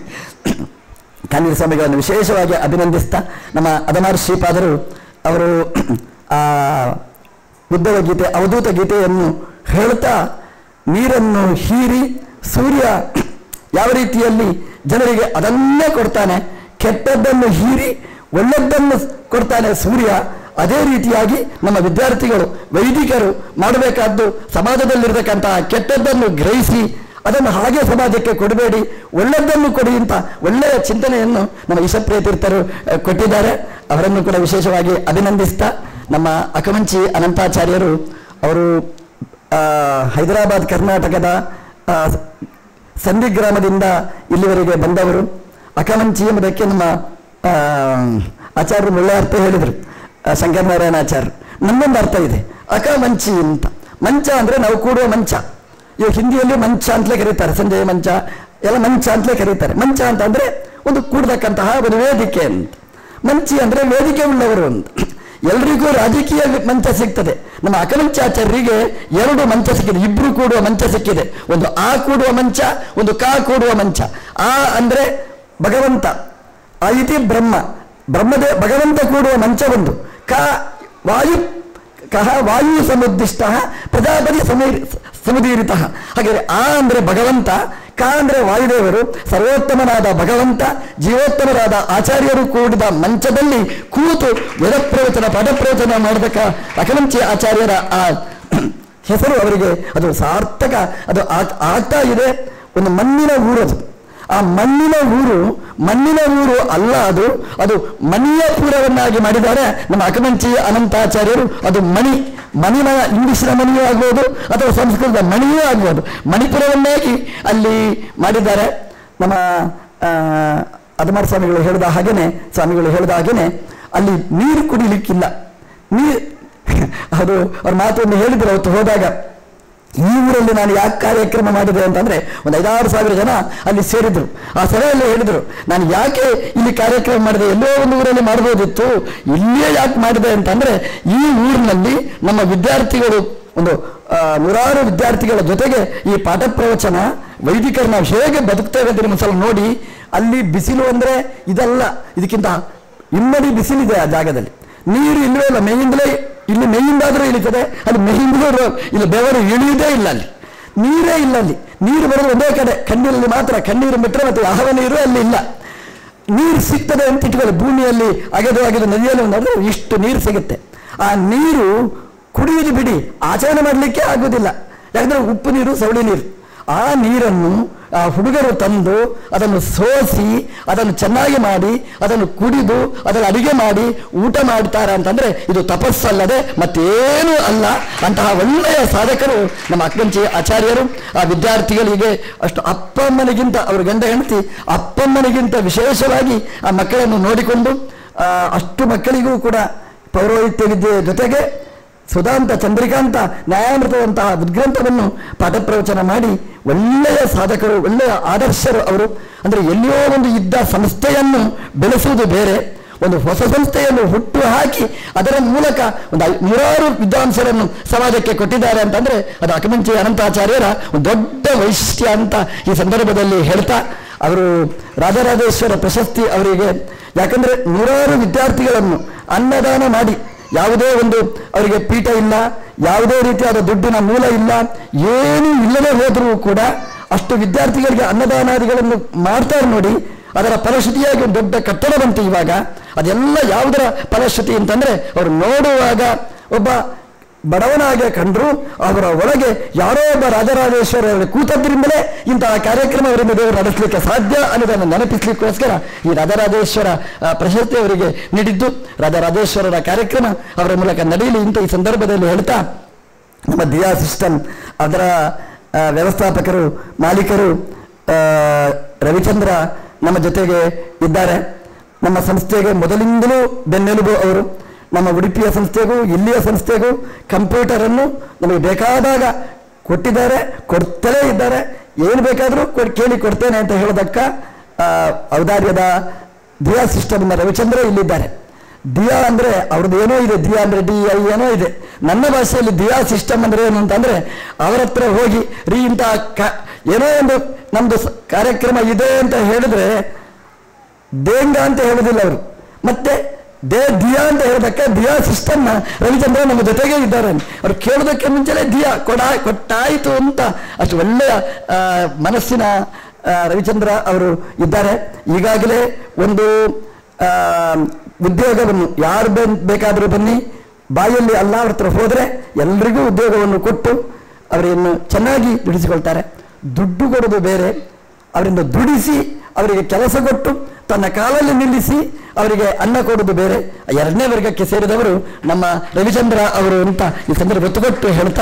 ಕಾನೂರು ಸ್ವಾಮಿಗಳನ್ನು ವಿಶೇಷವಾಗಿ ಅಭಿನಂದಿಸ್ತಾ ನಮ್ಮ ಅದಮಾರ್ ಶ್ರೀಪಾದರು ಅವರು ಆ ಉದ್ಧವ ಗೀತೆ ಅವಧೂತ ಗೀತೆಯನ್ನು ಹೇಳ್ತಾ ನೀರನ್ನು ಹೀರಿ ಸೂರ್ಯ ಯಾವ ರೀತಿಯಲ್ಲಿ ಜನರಿಗೆ ಅದನ್ನೇ ಕೊಡ್ತಾನೆ ಕೆಟ್ಟದ್ದನ್ನು ಹೀರಿ ಒಳ್ಳೆದ್ದನ್ನು ಕೊಡ್ತಾನೆ ಸೂರ್ಯ ಅದೇ ರೀತಿಯಾಗಿ ನಮ್ಮ ವಿದ್ಯಾರ್ಥಿಗಳು ವೈದಿಕರು ಮಾಡಬೇಕಾದ್ದು ಸಮಾಜದಲ್ಲಿರ್ತಕ್ಕಂತಹ ಕೆಟ್ಟದ್ದನ್ನು ಗ್ರಹಿಸಿ ಅದನ್ನು ಹಾಗೆ ಸಮಾಜಕ್ಕೆ ಕೊಡಬೇಡಿ ಒಳ್ಳೆದ್ದನ್ನು ಕೊಡಿ ಅಂತ ಒಳ್ಳೆಯ ಚಿಂತನೆಯನ್ನು ನಮ್ಮ ಈಶಪ್ರಿಯ ತೀರ್ಥರು ಅಹ್, ಕೊಟ್ಟಿದ್ದಾರೆ ಅವರನ್ನು ಕೂಡ ವಿಶೇಷವಾಗಿ ಅಭಿನಂದಿಸ್ತಾ ನಮ್ಮ ಅಕಮಂಚಿ ಅನಂತಾಚಾರ್ಯರು ಅವರು ಆ, ಹೈದರಾಬಾದ್ ಕರ್ನಾಟಕದ ಆ, ಸಂಧಿ ಗ್ರಾಮದಿಂದ ಇಲ್ಲಿವರೆಗೆ ಬಂದವರು ಅಕಮಂಚಿ ಎಂಬುದಕ್ಕೆ ನಮ್ಮ ಆ, ಆಚಾರ್ಯರು ಒಳ್ಳೆ ಅರ್ಥ ಹೇಳಿದರು ಆ, ಶಂಕರನಾರಾಯಣ ಆಚಾರ್ಯರು ನನ್ನೊಂದು ಅರ್ಥ ಇದೆ ಅಕಮಂಚಿ ಅಂತ ಮಂಚ ಅಂದರೆ ನಾವು ಕೂಡುವ ಮಂಚ ಇವಾಗ ಹಿಂದಿಯಲ್ಲಿ ಮಂಚ ಅಂತಲೇ ಕರೀತಾರೆ ಸಂಜೆಯ ಮಂಚ ಎಲ್ಲ ಮಂಚ ಅಂತಲೇ ಕರೀತಾರೆ ಮಂಚ ಅಂತ ಅಂದ್ರೆ ಒಂದು ಕೂಡತಕ್ಕಂತಹ ಒಂದು ವೇದಿಕೆ ಅಂತ ಮಂಚಿ ಅಂದ್ರೆ ವೇದಿಕೆ ಉಳ್ಳವರು ಅಂತ ಎಲ್ರಿಗೂ ರಾಜಕೀಯ ಮಂಚ ಸಿಗ್ತದೆ ನಮ್ಮ ಅಕಮಂಚಾಚಾರ್ಯರಿಗೆ ಎರಡು ಮಂಚ ಸಿಕ್ಕಿದೆ ಇಬ್ರು ಕೂಡುವ ಮಂಚ ಸಿಕ್ಕಿದೆ ಒಂದು ಆ ಕೂಡುವ ಮಂಚ ಒಂದು ಕಾ ಕೂಡುವ ಮಂಚ ಆ ಅಂದ್ರೆ ಭಗವಂತ ಆ ಇತಿ ಬ್ರಹ್ಮ ಬ್ರಹ್ಮದೇ ಭಗವಂತ ಕೂಡುವ ಮಂಚ ಒಂದು ಕ ವಾಯು ಕಹ ವಾಯು ಸಮುದ್ದಿಷ್ಟ ಪ್ರಜಾಪತಿ ಸಮೀರ್ ಸಮುದೀರಿತ ಹಾಗಾದ್ರೆ ಆ ಅಂದ್ರೆ ಭಗವಂತ ಕ ಅಂದ್ರೆ ವಾಯುದೇವರು ಸರ್ವೋತ್ತಮನಾದ ಭಗವಂತ ಜೀವೋತ್ತಮರಾದ ಆಚಾರ್ಯರು ಕೂಡಿದ ಮಂಚದಲ್ಲಿ ಕೂತು ವೇದಪ್ರವಚನ ಪದಪ್ರವಚನ ಮಾಡತಕ್ಕ ಅಖಿಲಂಚಿ ಆಚಾರ್ಯರ ಆ ಹೆಸರು ಅವರಿಗೆ ಅದು ಸಾರ್ಥಕ ಅದು ಆಗ್- ಆಗ್ತಾ ಇದೆ ಒಂದು ಮಣ್ಣಿನ ಊರದು ಆ ಮಣ್ಣಿನ ಊರು ಮಣ್ಣಿನ ಊರು ಅಲ್ಲ ಅದು ಅದು ಮಣಿಯ ಪೂರವನ್ನಾಗಿ ಮಾಡಿದ್ದಾರೆ ನಮ್ಮ ಅಕಮಂಚಿ ಅನಂತಾಚಾರ್ಯರು ಅದು ಮಣಿ ಮಣಿನ ಇಂಗ್ಲಿಷಿನ ಮಣಿಯೂ ಆಗ್ಬೋದು ಅಥವಾ ಸಂಸ್ಕೃತದ ಮಣಿಯೂ ಆಗ್ಬೋದು ಮಣಿಪುರವನ್ನಾಗಿ ಅಲ್ಲಿ ಮಾಡಿದ್ದಾರೆ ನಮ್ಮ ಆ, ಅದಮಾರ್ ಸ್ವಾಮಿಗಳು ಹೇಳಿದ ಹಾಗೇನೆ ಸ್ವಾಮಿಗಳು ಹೇಳಿದ ಹಾಗೇನೆ ಅಲ್ಲಿ ನೀರು ಕುಡಿಲಿಕ್ಕಿಲ್ಲ ನೀರು ಅದು ಅವ್ರ ಮಾತನ್ನು ಹೇಳಿದ್ರು ಅವತ್ತು ಹೋದಾಗ ಈ ಊರಲ್ಲಿ ನಾನು ಯಾಕೆ ಕಾರ್ಯಕ್ರಮ ಮಾಡಿದೆ ಅಂತಂದ್ರೆ ಒಂದು ಐದಾರು ಸಾವಿರ ಜನ ಅಲ್ಲಿ ಸೇರಿದ್ರು ಆ ಸಭೆಯಲ್ಲಿ ಹೇಳಿದ್ರು ನಾನು ಯಾಕೆ ಇಲ್ಲಿ ಕಾರ್ಯಕ್ರಮ ಮಾಡಿದೆ ಎಲ್ಲೋ ಒಂದು ಊರಲ್ಲಿ ಮಾಡ್ಬೋದಿತ್ತು ಇಲ್ಲಿಯೇ ಯಾಕೆ ಮಾಡಿದೆ ಅಂತಂದ್ರೆ ಈ ಊರಿನಲ್ಲಿ ನಮ್ಮ ವಿದ್ಯಾರ್ಥಿಗಳು ಒಂದು ಆ, ನೂರಾರು ವಿದ್ಯಾರ್ಥಿಗಳ ಜೊತೆಗೆ ಈ ಪಾಠ ಪ್ರವಚನ ವೈದಿಕರು ನಾವು ಹೇಗೆ ಬದುಕ್ತೇವೆ ಅಂತ ನಿಮ್ಮ ಸಲ ನೋಡಿ ಅಲ್ಲಿ ಬಿಸಿಲು ಅಂದ್ರೆ ಇದಲ್ಲ ಇದಕ್ಕಿಂತ ಇಮ್ಮಡಿ ಬಿಸಿಲಿದೆ ಆ ಜಾಗದಲ್ಲಿ ನೀರು ಇಲ್ಲವೇ ಇಲ್ಲ ಮೇಯಿಂದಲೇ ಇಲ್ಲಿ ಮೇಯಿಂದಾದರೂ ಇಳಿತದೆ ಅಲ್ಲಿ ಮೇಯಿಂದಲೂ ಇಲ್ಲಿ ಬೆವರು ಇಳಿಯುವುದೇ ಇಲ್ಲ ಅಲ್ಲಿ ನೀರೇ ಇಲ್ಲ ಅಲ್ಲಿ ನೀರು ಬರೋದು ಒಂದೇ ಕಡೆ ಕಣ್ಣೀರಲ್ಲಿ ಮಾತ್ರ ಕಣ್ಣೀರು ಬಿಟ್ಟರೆ ಮತ್ತೆ ಯಾವ ನೀರು ಅಲ್ಲಿ ಇಲ್ಲ ನೀರು ಸಿಗ್ತದೆ ಅಂತ ಇಟ್ಕೊಳ್ಳಿ ಭೂಮಿಯಲ್ಲಿ ಅಗೆದು ಅಗೆದು ನದಿಯಲ್ಲಿ ನೋಡಿದ್ರೆ ಇಷ್ಟು ನೀರು ಸಿಗುತ್ತೆ ಆ ನೀರು ಕುಡಿಯುವುದು ಬಿಡಿ ಆಚರಣೆ ಮಾಡಲಿಕ್ಕೆ ಆಗುವುದಿಲ್ಲ ಯಾಕಂದ್ರೆ ಉಪ್ಪು ನೀರು ಸವಳಿ ನೀರು ಆ ನೀರನ್ನು ಆ ಹುಡುಗರು ತಂದು ಅದನ್ನು ಸೋಸಿ ಅದನ್ನು ಚೆನ್ನಾಗಿ ಮಾಡಿ ಅದನ್ನು ಕುಡಿದು ಅದನ್ನು ಅಡಿಗೆ ಮಾಡಿ ಊಟ ಮಾಡ್ತಾರೆ ಅಂತಂದ್ರೆ ಇದು ತಪಸ್ಸಲ್ಲದೆ ಮತ್ತೇನೂ ಅಲ್ಲ ಅಂತಹ ಒಳ್ಳೆಯ ಸಾಧಕರು ನಮ್ಮ ಅಕ್ಕಂಚಿ ಆಚಾರ್ಯರು ಆ ವಿದ್ಯಾರ್ಥಿಗಳಿಗೆ ಅಷ್ಟು ಅಪ್ಪಮ್ಮನಿಗಿಂತ ಅವ್ರ ಗಂಡ ಹೆಂಡತಿ ಅಪ್ಪಮ್ಮನಿಗಿಂತ ವಿಶೇಷವಾಗಿ ಆ ಮಕ್ಕಳನ್ನು ನೋಡಿಕೊಂಡು ಆ, ಅಷ್ಟು ಮಕ್ಕಳಿಗೂ ಕೂಡ ಪೌರೋಹಿತ್ಯ ವಿದ್ಯೆಯ ಜೊತೆಗೆ ಸುಧಾಂತ ಚಂದ್ರಿಕಾಂತ ನ್ಯಾಯಾಮೃತದಂತಹ ಉದ್ಗ್ರಂಥವನ್ನು ಪಾಠ ಪ್ರವಚನ ಮಾಡಿ ಒಳ್ಳೆಯ ಸಾಧಕರು ಒಳ್ಳೆಯ ಆದರ್ಶರು ಅವರು ಅಂದರೆ ಎಲ್ಲಿಯೋ ಒಂದು ಇದ್ದ ಸಂಸ್ಥೆಯನ್ನು ಬೆಳೆಸುವುದು ಬೇರೆ ಒಂದು ಹೊಸ ಸಂಸ್ಥೆಯನ್ನು ಹುಟ್ಟು ಹಾಕಿ ಅದರ ಮೂಲಕ ಒಂದು ಐ- ನೂರಾರು ವಿದ್ವಾಂಸರನ್ನು ಸಮಾಜಕ್ಕೆ ಕೊಟ್ಟಿದ್ದಾರೆ ಅಂತಂದ್ರೆ ಅದು ಅಕಮಂಚಿ ಅನಂತಾಚಾರ್ಯರ ಒಂದು ದೊಡ್ಡ ವೈಶಿಷ್ಟ್ಯ ಅಂತ ಈ ಸಂದರ್ಭದಲ್ಲಿ ಹೇಳ್ತಾ ಅವರು ರಾಜರಾಜೇಶ್ವರ ಪ್ರಶಸ್ತಿ ಅವರಿಗೆ ಯಾಕಂದ್ರೆ ನೂರಾರು ವಿದ್ಯಾರ್ಥಿಗಳನ್ನು ಅನ್ನದಾನ ಮಾಡಿ ಯಾವುದೇ ಒಂದು ಅವರಿಗೆ ಪೀಠ ಇಲ್ಲ ಯಾವುದೇ ರೀತಿಯಾದ ದುಡ್ಡಿನ ಮೂಲ ಇಲ್ಲ ಏನೂ ಇಲ್ಲದೆ ಹೋದರೂ ಕೂಡ ಅಷ್ಟು ವಿದ್ಯಾರ್ಥಿಗಳಿಗೆ ಅನ್ನದಾನಾದಿಗಳನ್ನು ಮಾಡ್ತಾರೆ ನೋಡಿ ಅದರ ಫಲಶ್ರುತಿಯಾಗಿ ಒಂದು ದೊಡ್ಡ ಕಟ್ಟಡ ಬಂತು ಇವಾಗ ಅದೆಲ್ಲ ಯಾವುದರ ಫಲಶ್ರುತಿ ಅಂತಂದ್ರೆ ಅವರು ನೋಡುವಾಗ ಒಬ್ಬ ಬಡವನಾಗೆ ಕಂಡ್ರು ಅವರ ಒಳಗೆ ಯಾರೋ ಒಬ್ಬ ರಾಜರಾಜೇಶ್ವರ ಕೂತದ್ರಿಂದಲೇ ಇಂತಹ ಕಾರ್ಯಕ್ರಮ ಅವರಿಂದ ದೇವರು ನಡೆಸಲಿಕ್ಕೆ ಸಾಧ್ಯ ಅನ್ನೋದನ್ನು ನೆನಪಿಸಲಿಕ್ಕೋಸ್ಕರ ಈ ರಾಜರಾಜೇಶ್ವರ ಆ, ಪ್ರಶಸ್ತಿ ಅವರಿಗೆ ನೀಡಿದ್ದು ರಾಜರಾಜೇಶ್ವರರ ಕಾರ್ಯಕ್ರಮ ಅವರ ಮೂಲಕ ನಡೆಯಲಿ ಅಂತ ಈ ಸಂದರ್ಭದಲ್ಲಿ ಹೇಳ್ತಾ ನಮ್ಮ ದಿಯಾ ಸಿಸ್ಟಮ್ ಅದರ ಆ, ವ್ಯವಸ್ಥಾಪಕರು ಮಾಲೀಕರು ಆ, ರವಿಚಂದ್ರ ನಮ್ಮ ಜೊತೆಗೆ ಇದ್ದಾರೆ ನಮ್ಮ ಸಂಸ್ಥೆಗೆ ಮೊದಲಿಂದಲೂ ಬೆನ್ನೆಲುಬು ಅವರು ನಮ್ಮ ಉಡುಪಿಯ ಸಂಸ್ಥೆಗೂ ಇಲ್ಲಿಯ ಸಂಸ್ಥೆಗೂ ಕಂಪ್ಯೂಟರನ್ನು ನಮಗೆ ಬೇಕಾದಾಗ ಕೊಟ್ಟಿದ್ದಾರೆ ಕೊಡ್ತಲೇ ಇದ್ದಾರೆ ಏನು ಬೇಕಾದರೂ ಕೊಡ್ ಕೇಳಿ ಕೊಡ್ತೇನೆ ಅಂತ ಹೇಳೋದಕ್ಕ ಆ, ಔದಾರ್ಯದ ದಿಯಾ ಸಿಸ್ಟಮ್ನ ರವಿಚಂದ್ರ ಇಲ್ಲಿದ್ದಾರೆ ದಿಯಾ ಅಂದ್ರೆ ಅವ್ರದ್ದು ಏನೋ ಇದೆ ದಿಯಾ ಅಂದ್ರೆ ಡಿ ಐ ಏನೋ ಇದೆ ನನ್ನ ಭಾಷೆಯಲ್ಲಿ ದಿಯಾ ಸಿಸ್ಟಮ್ ಅಂದ್ರೆ ಏನು ಅಂತಂದ್ರೆ ಅವರ ಹತ್ರ ಹೋಗಿ ರೀ ಇಂಥ ಕ ಏನೋ ಒಂದು ನಮ್ದು ಸ- ಕಾರ್ಯಕ್ರಮ ಇದೆ ಅಂತ ಹೇಳಿದ್ರೆ ದೇಂಗ ಅಂತ ಹೇಳುದಿಲ್ಲ ಅವರು ಮತ್ತೆ ದೇ ದಿಯಾ ಅಂತ ಹೇಳೋದಕ್ಕೆ ದಿಯಾ ಸಿಸ್ಟಮ್ನ ರವಿಚಂದ್ರ ನಮ್ಮ ಜೊತೆಗೆ ಇದ್ದಾರೆ ಅವ್ರು ಕೇಳೋದಕ್ಕೆ ಮುಂಚೆನೆ ದಿಯಾ ಕೊಡ ಕೊಟ್ಟಾಯಿತು ಅಂತ ಅಷ್ಟು ಒಳ್ಳೆಯ ಆ, ಮನಸ್ಸಿನ ಆ, ರವಿಚಂದ್ರ ಅವರು ಇದ್ದಾರೆ ಈಗಾಗಲೇ ಒಂದು ಆ, ಉದ್ಯೋಗವನ್ನು ಯಾರು ಬನ್- ಬೇಕಾದರೂ ಬನ್ನಿ ಬಾಯಲ್ಲಿ ಅಲ್ಲ ಅವ್ರ ಹತ್ರ ಹೋದರೆ ಎಲ್ರಿಗೂ ಉದ್ಯೋಗವನ್ನು ಕೊಟ್ಟು ಅವರನ್ನು ಚೆನ್ನಾಗಿ ದುಡಿಸಿಕೊಳ್ತಾರೆ ದುಡ್ಡು ಕೊಡೋದು ಬೇರೆ ಅವರಿಂದ ದುಡಿಸಿ ಅವರಿಗೆ ಕೆಲಸ ಕೊಟ್ಟು ತನ್ನ ಕಾಲಲ್ಲಿ ನಿಲ್ಲಿಸಿ ಅವರಿಗೆ ಅನ್ನ ಕೊಡೋದು ಬೇರೆ ಎರಡನೇ ವರ್ಗಕ್ಕೆ ಸೇರಿದವರು ನಮ್ಮ ರವಿಚಂದ್ರ ಅವರು ಅಂತ ಈ ಸಂದರ್ಭ ಒತ್ತು ಕೊಟ್ಟು ಹೇಳ್ತಾ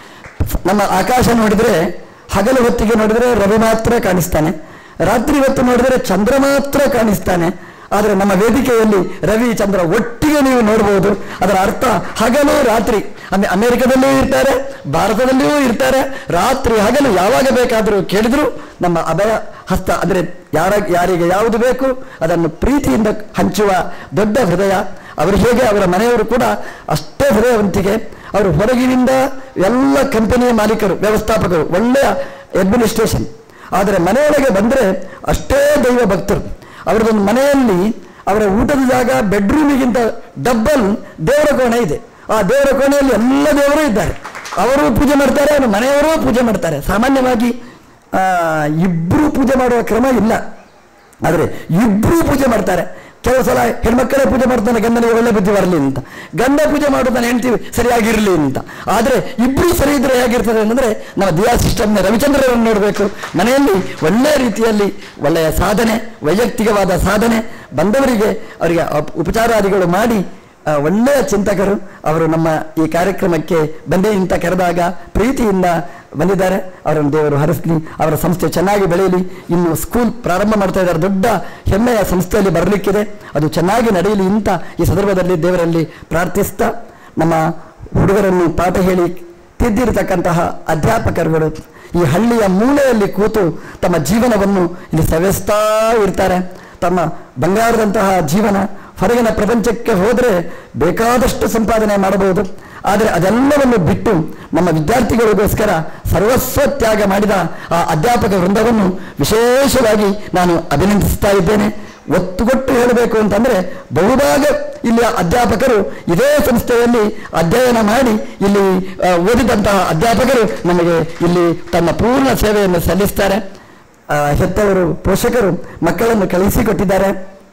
ನಮ್ಮ ಆಕಾಶ ನೋಡಿದರೆ ಹಗಲು ಹೊತ್ತಿಗೆ ನೋಡಿದರೆ ರವಿ ಮಾತ್ರ ಕಾಣಿಸ್ತಾನೆ ರಾತ್ರಿ ಹೊತ್ತು ನೋಡಿದರೆ ಚಂದ್ರ ಮಾತ್ರ ಕಾಣಿಸ್ತಾನೆ ಆದರೆ ನಮ್ಮ ವೇದಿಕೆಯಲ್ಲಿ ರವಿ ಚಂದ್ರ ಒಟ್ಟಿಗೆ ನೀವು ನೋಡಬಹುದು ಅದರ ಅರ್ಥ ಹಗಲು ರಾತ್ರಿ ಅಮೆ ಅಮೆರಿಕದಲ್ಲಿಯೂ ಇರ್ತಾರೆ ಭಾರತದಲ್ಲಿಯೂ ಇರ್ತಾರೆ ರಾತ್ರಿ ಹಗಲು ಯಾವಾಗ ಬೇಕಾದರೂ ಕೇಳಿದ್ರು ನಮ್ಮ ಅಭಯ ಹಸ್ತ ಅಂದರೆ ಯಾರ ಯಾರಿಗೆ ಯಾವುದು ಬೇಕು ಅದನ್ನು ಪ್ರೀತಿಯಿಂದ ಹಂಚುವ ದೊಡ್ಡ ಹೃದಯ ಅವರು ಹೇಗೆ ಅವರ ಮನೆಯವರು ಕೂಡ ಅಷ್ಟೇ ಹೃದಯವಂತಿಕೆ ಅವರು ಹೊರಗಿನಿಂದ ಎಲ್ಲ ಕಂಪನಿಯ ಮಾಲೀಕರು ವ್ಯವಸ್ಥಾಪಕರು ಒಳ್ಳೆಯ ಅಡ್ಮಿನಿಸ್ಟ್ರೇಷನ್ ಆದರೆ ಮನೆಯೊಳಗೆ ಬಂದರೆ ಅಷ್ಟೇ ದೈವ ಭಕ್ತರು ಅವರದೊಂದು ಮನೆಯಲ್ಲಿ ಅವರ ಊಟದ ಜಾಗ ಬೆಡ್ರೂಮಿಗಿಂತ ಡಬ್ಬಲ್ ದೇವರ ಕೋಣೆ ಇದೆ ಆ ದೇವರ ಕೋಣೆಯಲ್ಲಿ ಎಲ್ಲ ದೇವರು ಇದ್ದಾರೆ ಅವರು ಪೂಜೆ ಮಾಡ್ತಾರೆ ಅವ್ರ ಮನೆಯವರೂ ಪೂಜೆ ಮಾಡ್ತಾರೆ ಸಾಮಾನ್ಯವಾಗಿ ಆ, ಇಬ್ರು ಪೂಜೆ ಮಾಡುವ ಕ್ರಮ ಇಲ್ಲ ಆದರೆ ಇಬ್ರು ಪೂಜೆ ಮಾಡ್ತಾರೆ ಕೆಲವು ಸಲ ಹೆಣ್ಮಕ್ಕಳೇ ಪೂಜೆ ಮಾಡ್ತಾನೆ ಗಂಡನಿಗೆ ಒಳ್ಳೆ ಬುದ್ಧಿ ಬರಲಿ ಅಂತ ಗಂಡ ಪೂಜೆ ಮಾಡೋದನ್ನ ಹೆಂಡ್ತಿ ಸರಿಯಾಗಿರಲಿ ಅಂತ ಆದರೆ ಇಬ್ರು ಸರಿ ಇದ್ರೆ ಹೇಗಿರ್ತದೆ ಅಂತಂದ್ರೆ ನಮ್ಮ ದಿಯಾ ಸಿಸ್ಟಮ್ನ ರವಿಚಂದ್ರರನ್ನು ನೋಡಬೇಕು ಮನೆಯಲ್ಲಿ ಒಳ್ಳೆಯ ರೀತಿಯಲ್ಲಿ ಒಳ್ಳೆಯ ಸಾಧನೆ ವೈಯಕ್ತಿಕವಾದ ಸಾಧನೆ ಬಂದವರಿಗೆ ಅವರಿಗೆ ಅಪ್- ಉಪಚಾರಾದಿಗಳು ಮಾಡಿ ಆ, ಒಳ್ಳೆಯ ಚಿಂತಕರು ಅವರು ನಮ್ಮ ಈ ಕಾರ್ಯಕ್ರಮಕ್ಕೆ ಬನ್ನಿ ಅಂತ ಕರೆದಾಗ ಪ್ರೀತಿಯಿಂದ ಬಂದಿದ್ದಾರೆ ಅವರನ್ನು ದೇವರು ಹರಿಸಲಿ ಅವರ ಸಂಸ್ಥೆ ಚೆನ್ನಾಗಿ ಬೆಳೆಯಲಿ ಇನ್ನು ಸ್ಕೂಲ್ ಪ್ರಾರಂಭ ಮಾಡ್ತಾ ಇದ್ದಾರೆ ದೊಡ್ಡ ಹೆಮ್ಮೆಯ ಸಂಸ್ಥೆಯಲ್ಲಿ ಬರಲಿಕ್ಕಿದೆ ಅದು ಚೆನ್ನಾಗಿ ನಡೆಯಲಿ ಅಂತ ಈ ಸಂದರ್ಭದಲ್ಲಿ ದೇವರಲ್ಲಿ ಪ್ರಾರ್ಥಿಸ್ತಾ ನಮ್ಮ ಹುಡುಗರನ್ನು ಪಾಠ ಹೇಳಿ ತಿದ್ದಿರತಕ್ಕಂತಹ ಅಧ್ಯಾಪಕರುಗಳು ಈ ಹಳ್ಳಿಯ ಮೂಲೆಯಲ್ಲಿ ಕೂತು ತಮ್ಮ ಜೀವನವನ್ನು ಇಲ್ಲಿ ಸವೆಸ್ತಾ ಇರ್ತಾರೆ ತಮ್ಮ ಬಂಗಾರದಂತಹ ಜೀವನ ಹೊರಗಿನ ಪ್ರಪಂಚಕ್ಕೆ ಹೋದರೆ ಬೇಕಾದಷ್ಟು ಸಂಪಾದನೆ ಮಾಡಬಹುದು ಆದರೆ ಅದೆಲ್ಲವನ್ನು ಬಿಟ್ಟು ನಮ್ಮ ವಿದ್ಯಾರ್ಥಿಗಳಿಗೋಸ್ಕರ ಸರ್ವಸ್ವ ತ್ಯಾಗ ಮಾಡಿದ ಆ ಅಧ್ಯಾಪಕ ವೃಂದವನ್ನು ವಿಶೇಷವಾಗಿ ನಾನು ಅಭಿನಂದಿಸ್ತಾ ಇದ್ದೇನೆ ಒತ್ತುಗೊಟ್ಟು ಹೇಳಬೇಕು ಅಂತಂದ್ರೆ ಬಹುಭಾಗ ಇಲ್ಲಿಯ ಅಧ್ಯಾಪಕರು ಇದೇ ಸಂಸ್ಥೆಯಲ್ಲಿ ಅಧ್ಯಯನ ಮಾಡಿ ಇಲ್ಲಿ ಆ, ಓದಿದಂತಹ ಅಧ್ಯಾಪಕರು ನಮಗೆ ಇಲ್ಲಿ ತಮ್ಮ ಪೂರ್ಣ ಸೇವೆಯನ್ನು ಸಲ್ಲಿಸ್ತಾರೆ ಆ, ಹೆತ್ತವರು ಪೋಷಕರು ಮಕ್ಕಳನ್ನು ಕಳಿಸಿಕೊಟ್ಟಿದ್ದಾರೆ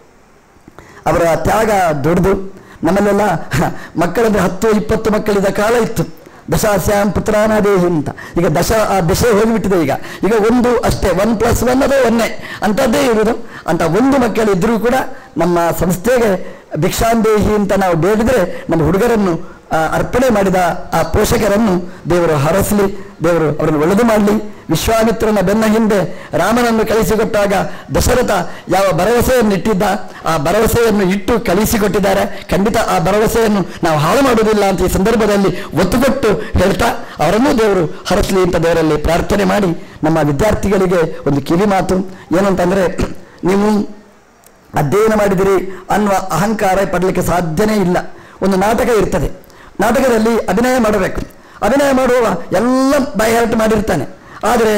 ಅವರ ತ್ಯಾಗ ದೊಡ್ಡದು ನಮ್ಮಲ್ಲೆಲ್ಲ ಮಕ್ಕಳಂದ್ರೆ ಹತ್ತು ಇಪ್ಪತ್ತು ಮಕ್ಕಳಿದ್ದ ಕಾಲ ಇತ್ತು ದಶಾಸ್ಯಾಂ ಪುತ್ರಾನಾದೇಹಿ ಅಂತ ಈಗ ದಶ ಆ ದಶೆ ಹೋಗಿಬಿಟ್ಟಿದೆ ಈಗ ಈಗ ಒಂದು ಅಷ್ಟೇ ಒನ್ ಪ್ಲಸ್ ಒನ್ ಅದು ಒನ್ನೇ ಅಂಥದ್ದೇ ಇರೋದು ಅಂತ ಒಂದು ಮಕ್ಕಳಿದ್ರೂ ಕೂಡ ನಮ್ಮ ಸಂಸ್ಥೆಗೆ ಭಿಕ್ಷಾಂದೇಹಿ ಅಂತ ನಾವು ಬೇಡಿದ್ರೆ ನಮ್ಮ ಹುಡುಗರನ್ನು ಆ, ಅರ್ಪಣೆ ಮಾಡಿದ ಆ ಪೋಷಕರನ್ನು ದೇವರು ಹರಸಲಿ ದೇವರು ಅವರನ್ನು ಒಳ್ಳೆದು ಮಾಡಲಿ ವಿಶ್ವಾಮಿತ್ರನ ಬೆನ್ನ ಹಿಂದೆ ರಾಮನನ್ನು ಕಳಿಸಿಕೊಟ್ಟಾಗ ದಶರಥ ಯಾವ ಭರವಸೆಯನ್ನು ಇಟ್ಟಿದ್ದ ಆ ಭರವಸೆಯನ್ನು ಇಟ್ಟು ಕಳಿಸಿಕೊಟ್ಟಿದ್ದಾರೆ ಖಂಡಿತ ಆ ಭರವಸೆಯನ್ನು ನಾವು ಹಾಳು ಮಾಡುವುದಿಲ್ಲ ಅಂತ ಈ ಸಂದರ್ಭದಲ್ಲಿ ಒತ್ತುಕೊಟ್ಟು ಹೇಳ್ತಾ ಅವರನ್ನೂ ದೇವರು ಹರಸಲಿ ಅಂತ ದೇವರಲ್ಲಿ ಪ್ರಾರ್ಥನೆ ಮಾಡಿ ನಮ್ಮ ವಿದ್ಯಾರ್ಥಿಗಳಿಗೆ ಒಂದು ಕಿವಿ ಮಾತು ಏನಂತಂದ್ರೆ ನೀವು ಅಧ್ಯಯನ ಮಾಡಿದಿರಿ ಅನ್ನುವ ಅಹಂಕಾರ ಪಡಲಿಕ್ಕೆ ಸಾಧ್ಯನೇ ಇಲ್ಲ ಒಂದು ನಾಟಕ ಇರ್ತದೆ ನಾಟಕದಲ್ಲಿ ಅಭಿನಯ ಮಾಡಬೇಕು ಅಭಿನಯ ಮಾಡುವ ಎಲ್ಲ ಬೈ ಹಾರ್ಟ್ ಮಾಡಿರ್ತಾನೆ ಆದರೆ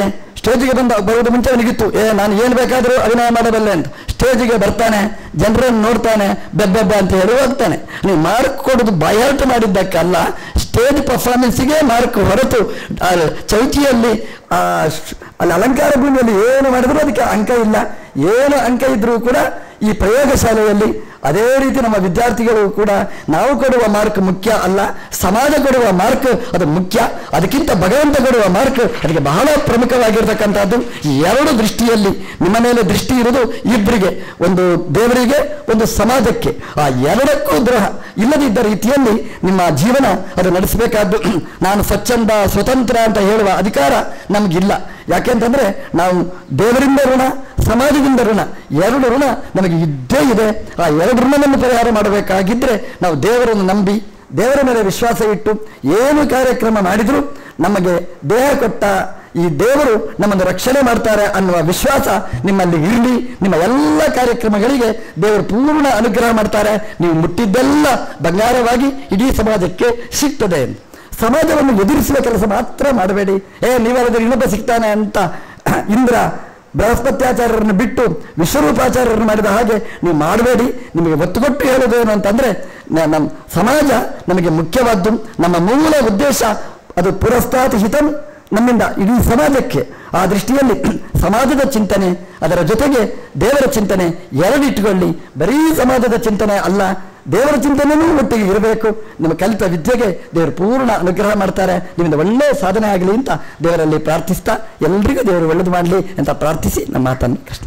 ಸ್ಟೇಜಿಗೆ ಬಂದ ಬರುವುದು ಮುಂಚೆ ಅವನಿಗಿತ್ತು ಏ ನಾನು ಏನು ಬೇಕಾದರೂ ಅಭಿನಯ ಮಾಡಬಲ್ಲೆ ಅಂತ ಸ್ಟೇಜಿಗೆ ಬರ್ತಾನೆ ಜನರನ್ನು ನೋಡ್ತಾನೆ ಬೆಬ್ಬೆಬ್ಬೆ ಅಂತ ಹೇಳಿ ಹೋಗ್ತಾನೆ ನೀವು ಮಾರ್ಕ್ ಕೊಡೋದು ಬಯಾಟ ಮಾಡಿದ್ದಕ್ಕಲ್ಲ ಸ್ಟೇಜ್ ಪರ್ಫಾರ್ಮೆನ್ಸಿಗೆ ಮಾರ್ಕ್ ಹೊರತು ಆ ಚೌಕಿಯಲ್ಲಿ ಆ ಶ್- ಅಲ್ಲಿ ಅಲಂಕಾರ ಭೂಮಿಯಲ್ಲಿ ಏನು ಮಾಡಿದ್ರು ಅದಕ್ಕೆ ಅಂಕ ಇಲ್ಲ ಏನು ಅಂಕ ಇದ್ರೂ ಕೂಡ ಈ ಪ್ರಯೋಗಶಾಲೆಯಲ್ಲಿ ಅದೇ ರೀತಿ ನಮ್ಮ ವಿದ್ಯಾರ್ಥಿಗಳು ಕೂಡ ನಾವು ಕೊಡುವ ಮಾರ್ಕ್ ಮುಖ್ಯ ಅಲ್ಲ ಸಮಾಜ ಕೊಡುವ ಮಾರ್ಕ್ ಅದು ಮುಖ್ಯ ಅದಕ್ಕಿಂತ ಭಗವಂತ ಕೊಡುವ ಮಾರ್ಕ್ ಅದಕ್ಕೆ ಬಹಳ ಪ್ರಮುಖವಾಗಿರ್ತಕ್ಕಂಥದ್ದು ಈ ಎರಡು ದೃಷ್ಟಿಯಲ್ಲಿ ನಿಮ್ಮ ಮೇಲೆ ದೃಷ್ಟಿ ಇರುವುದು ಇಬ್ಬರಿಗೆ ಒಂದು ದೇವರಿಗೆ ಒಂದು ಸಮಾಜಕ್ಕೆ ಆ ಎರಡಕ್ಕೂ ಗ್ರಹ ಇಲ್ಲದಿದ್ದ ರೀತಿಯಲ್ಲಿ ನಿಮ್ಮ ಜೀವನ ಅದು ನಡೆಸಬೇಕಾದ್ದು ನಾನು ಸ್ವಚ್ಛಂದ ಸ್ವತಂತ್ರ ಅಂತ ಹೇಳುವ ಅಧಿಕಾರ ನಮಗಿಲ್ಲ ಯಾಕೆಂತಂದ್ರೆ ನಾವು ದೇವರಿಂದ ಋಣ ಸಮಾಜದಿಂದ ಋಣ ಎರಡು ಋಣ ನಮಗೆ ಇದ್ದೇ ಇದೆ ಆ ಎರಡು ಋಣವನ್ನು ಪರಿಹಾರ ಮಾಡಬೇಕಾಗಿದ್ದರೆ ನಾವು ದೇವರನ್ನು ನಂಬಿ ದೇವರ ಮೇಲೆ ವಿಶ್ವಾಸ ಇಟ್ಟು ಏನು ಕಾರ್ಯಕ್ರಮ ಮಾಡಿದರೂ ನಮಗೆ ದೇಹ ಕೊಟ್ಟ ಈ ದೇವರು ನಮ್ಮನ್ನು ರಕ್ಷಣೆ ಮಾಡ್ತಾರೆ ಅನ್ನುವ ವಿಶ್ವಾಸ ನಿಮ್ಮಲ್ಲಿ ಇರಲಿ ನಿಮ್ಮ ಎಲ್ಲ ಕಾರ್ಯಕ್ರಮಗಳಿಗೆ ದೇವರು ಪೂರ್ಣ ಅನುಗ್ರಹ ಮಾಡ್ತಾರೆ ನೀವು ಮುಟ್ಟಿದ್ದೆಲ್ಲ ಬಂಗಾರವಾಗಿ ಇಡೀ ಸಮಾಜಕ್ಕೆ ಸಿಗ್ತದೆ ಸಮಾಜವನ್ನು ಎದುರಿಸುವ ಕೆಲಸ ಮಾತ್ರ ಮಾಡಬೇಡಿ ಏ ನೀವಲ್ಲದ್ರೆ ಇನ್ನೊಬ್ಬ ಸಿಗ್ತಾನೆ ಅಂತ ಇಂದ್ರ ಬೃಹಸ್ಪತ್ಯಾಚಾರ್ಯರನ್ನು ಬಿಟ್ಟು ವಿಶ್ವರೂಪಾಚಾರ್ಯರನ್ನು ಮಾಡಿದ ಹಾಗೆ ನೀವು ಮಾಡಬೇಡಿ ನಿಮಗೆ ಒತ್ತು ಕೊಟ್ಟು ಹೇಳೋದು ಏನು ಅಂತಂದ್ರೆ ನ- ನಮ್ಮ ಸಮಾಜ ನಮಗೆ ಮುಖ್ಯವಾದ್ದು ನಮ್ಮ ಮೂಲ ಉದ್ದೇಶ ಅದು ಪುರಸ್ತಾತ್ ಹಿತಂ ನಮ್ಮಿಂದ ಇಡೀ ಸಮಾಜಕ್ಕೆ ಆ ದೃಷ್ಟಿಯಲ್ಲಿ ಸಮಾಜದ ಚಿಂತನೆ ಅದರ ಜೊತೆಗೆ ದೇವರ ಚಿಂತನೆ ಎರಡಿಟ್ಟುಕೊಳ್ಳಿ ಬರೀ ಸಮಾಜದ ಚಿಂತನೆ ಅಲ್ಲ ದೇವರ ಚಿಂತನೆಯೂ ಒಟ್ಟಿಗೆ ಇರಬೇಕು ನಿಮ್ಮ ಕಲಿತ ವಿದ್ಯೆಗೆ ದೇವರು ಪೂರ್ಣ ಅನುಗ್ರಹ ಮಾಡ್ತಾರೆ ನಿಮ್ಮಿಂದ ಒಳ್ಳೆಯ ಸಾಧನೆ ಆಗಲಿ ಅಂತ ದೇವರಲ್ಲಿ ಪ್ರಾರ್ಥಿಸ್ತಾ ಎಲ್ರಿಗೂ ದೇವರು ಒಳ್ಳೇದು ಮಾಡಲಿ ಅಂತ ಪ್ರಾರ್ಥಿಸಿ ನಮ್ಮ ಮಾತನ್ನು ಕೃಷ್ಣ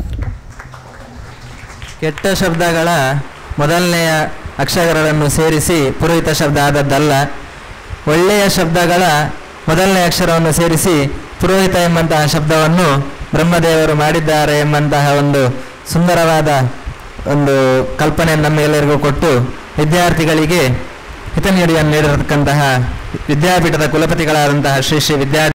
ಕೆಟ್ಟ ಶಬ್ದಗಳ ಮೊದಲನೆಯ ಅಕ್ಷರಗಳನ್ನು ಸೇರಿಸಿ ಪುರೋಹಿತ ಶಬ್ದ ಆದದ್ದಲ್ಲ ಒಳ್ಳೆಯ ಶಬ್ದಗಳ ಮೊದಲನೇ ಅಕ್ಷರವನ್ನು ಸೇರಿಸಿ ಪುರೋಹಿತ ಎಂಬಂತಹ ಶಬ್ದವನ್ನು ಬ್ರಹ್ಮದೇವರು ಮಾಡಿದ್ದಾರೆ ಎಂಬಂತಹ ಒಂದು ಸುಂದರವಾದ ಒಂದು ಕಲ್ಪನೆ ನಮ್ಮೆಲ್ಲರಿಗೂ ಕೊಟ್ಟು ವಿದ್ಯಾರ್ಥಿಗಳಿಗೆ ಹಿತನುಡಿಯನ್ನು ನೀಡಿರತಕ್ಕಂತಹ ವಿದ್ಯಾಪೀಠದ ಕುಲಪತಿಗಳಾದಂತಹ ಶ್ರೀ ಶ್ರೀ ವಿದ್ಯಾ